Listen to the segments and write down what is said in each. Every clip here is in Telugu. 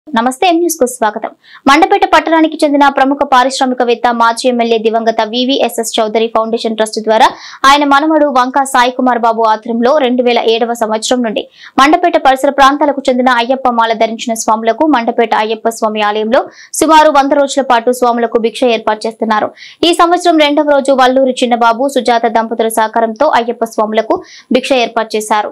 నమస్తే ఎం న్యూస్ కు స్వాగతం మండపేట పట్టణానికి చెందిన ప్రముఖ పారిశ్రామికవేత్త మాజీ ఎమ్మెల్యే దివంగత వివిఎస్ఎస్ చౌదరి ఫౌండేషన్ ట్రస్ట్ ద్వారా ఆయన మనవడు వంక సాయి కుమార్ బాబు ఆధ్వర్యంలో రెండు వేల ఏడవ సంవత్సరం నుండి మండపేట పరిసర ప్రాంతాలకు చెందిన అయ్యప్ప మాల ధరించిన స్వాములకు మండపేట అయ్యప్ప స్వామి ఆలయంలో సుమారు వంద రోజుల పాటు స్వాములకు భిక్ష ఏర్పాటు చేస్తున్నారు ఈ సంవత్సరం రెండవ రోజు వల్లూరు చిన్నబాబు సుజాత దంపతుల సహకారంతో అయ్యప్ప స్వాములకు భిక్ష ఏర్పాటు చేశారు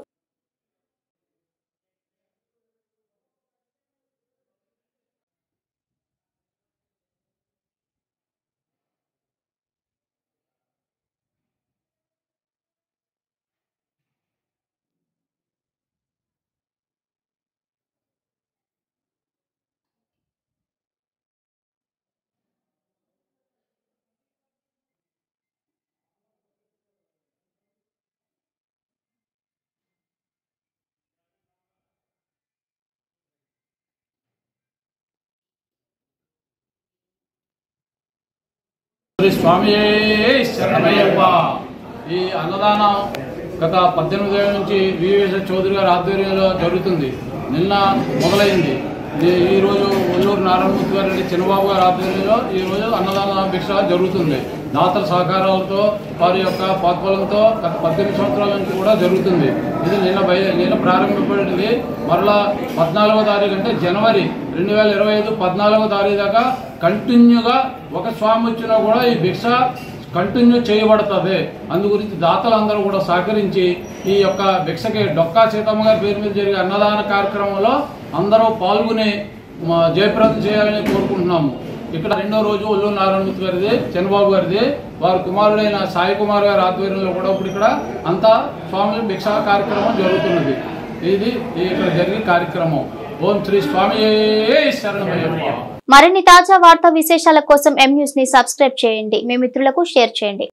శ్రీ స్వామి శరణమయ్యప్ప ఈ అన్నదానం గత పద్దెనిమిది ఏళ్ళ నుంచి వివేశ చౌదరి గారి ఆధ్వర్యంలో జరుగుతుంది నిన్న మొదలైంది ఈ- ఈ రోజు ఒల్లూరు నారాయణమూర్తి గారి రెడ్డి చిన్నబాబు గారి ఆధ్వర్యంలో ఈ రోజు అన్నదాన భిక్ష జరుగుతుంది దాతల సహకారాలతో వారి యొక్క పాత్పలంతో గత పద్దెనిమిది సంవత్సరాల నుంచి కూడా జరుగుతుంది ఇది నిన్న బయ నిన్న ప్రారంభింపబడింది మరలా పద్నాలుగో తారీఖు అంటే జనవరి రెండు వేల ఇరవై ఐదు పద్నాలుగో తారీఖు దాకా కంటిన్యూగా ఒక స్వామి వచ్చినా కూడా ఈ భిక్ష కంటిన్యూ చేయబడుతుంది అందు గురించి దాతలందరూ కూడా సహకరించి ఈ యొక్క భిక్షకి డొక్కా సీతమ్మ గారి పేరు మీద జరిగే అన్నదాన కార్యక్రమంలో అందరూ పాల్గొని మా జయప్రదం చేయాలని కోరుకుంటున్నాము ఇక్కడ రెండో రోజు ఒల్లూరు నారాయణమూర్తి గారిది చంద్రబాబు గారిది వారి కుమారుడైన సాయి కుమార్ గారి ఆధ్వర్యంలో కూడా ఇప్పుడు ఇక్కడ అంతా స్వామి భిక్షా కార్యక్రమం జరుగుతున్నది ఇది ఇక్కడ జరిగే కార్యక్రమం ఓం శ్రీ స్వామి శరణమయ్యప్ప మరిన్ని తాజా వార్తా విశేషాల కోసం ఎం న్యూస్ ని సబ్స్క్రైబ్ చేయండి మీ మిత్రులకు షేర్ చేయండి